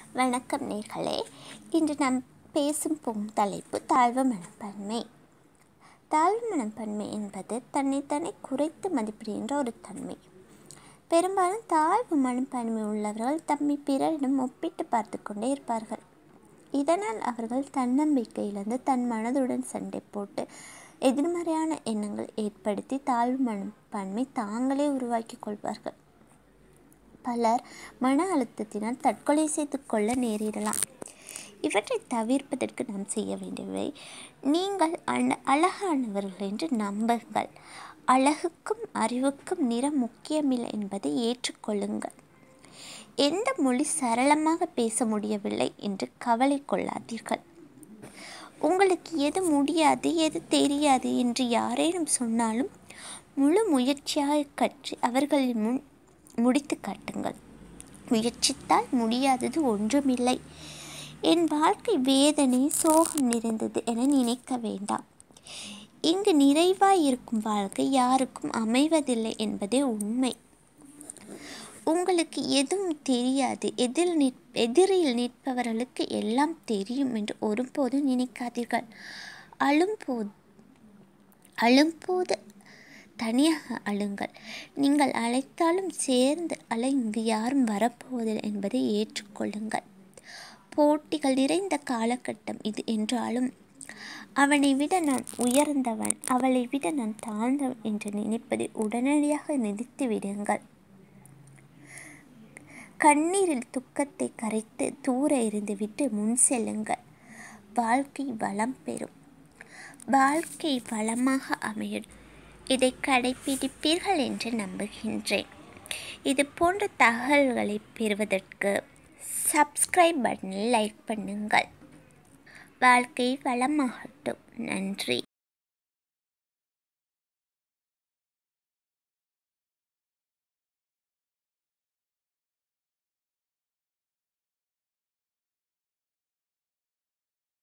வணக்கம் நேர்களே இன்று நாம் பேசும் போகும் தலைப்பு தாழ்வு மனப்பான்மை தாழ்வு மனப்பான்மை என்பது தன்னைத்தானே குறைத்து மதிப்பிடுகின்ற ஒரு தன்மை பெரும்பாலும் தாழ்வு மனப்பான்மை உள்ளவர்கள் தம்மை பிறரிடம் ஒப்பிட்டு பார்த்து கொண்டே இருப்பார்கள் இதனால் அவர்கள் தன்னம்பிக்கை இழந்து தன் மனதுடன் சண்டை போட்டு எதிர்மறையான எண்ணங்கள் ஏற்படுத்தி தாழ்வு மனப்பான்மை தாங்களே உருவாக்கி கொள்வார்கள் பலர் மன அழுத்தத்தினால் தற்கொலை செய்து கொள்ள நேரிடலாம் இவற்றை தவிர்ப்பதற்கு நாம் செய்ய வேண்டியவை நீங்கள் அழ அழகானவர்கள் என்று நம்புங்கள் அழகுக்கும் அறிவுக்கும் நிறம் முக்கியமில்லை என்பதை ஏற்றுக்கொள்ளுங்கள் எந்த மொழி சரளமாக பேச முடியவில்லை என்று கவலை கொள்ளாதீர்கள் உங்களுக்கு எது முடியாது எது தெரியாது என்று யாரேனும் சொன்னாலும் முழு முயற்சியாக கற்று அவர்களின் முன் முடித்து காட்டுங்கள் முயற்சித்தால் முடியாதது ஒன்றுமில்லை என் வாழ்க்கை வேதனை சோகம் நிறைந்தது என நினைக்க வேண்டாம் இங்கு நிறைவாய் இருக்கும் வாழ்க்கை யாருக்கும் அமைவதில்லை என்பதே உண்மை உங்களுக்கு எதுவும் தெரியாது எதில் நிற் எதிரில் நிற்பவர்களுக்கு எல்லாம் தெரியும் என்று ஒருபோதும் நினைக்காதீர்கள் அழும்போது அழும்போது தனியாக அழுங்கள் நீங்கள் அழைத்தாலும் சேர்ந்து அழ இங்கு யாரும் வரப்போவதில்லை என்பதை ஏற்றுக்கொள்ளுங்கள் போட்டிகள் நிறைந்த காலகட்டம் இது என்றாலும் அவனை விட நான் உயர்ந்தவன் அவளை விட நான் தாழ்ந்தவன் என்று நினைப்பதை உடனடியாக நிறுத்தி விடுங்கள் கண்ணீரில் துக்கத்தை கரைத்து தூர எறிந்துவிட்டு முன் செல்லுங்கள் வாழ்க்கை வளம் பெறும் வாழ்க்கை வளமாக அமையும் இதை கடைபிடிப்பீர்கள் என்று நம்புகின்றேன் இது போன்ற தகவல்களை பெறுவதற்கு சப்ஸ்கிரைப் பட்டனில் லைக் பண்ணுங்கள் வாழ்க்கை வளமாகட்டும் நன்றி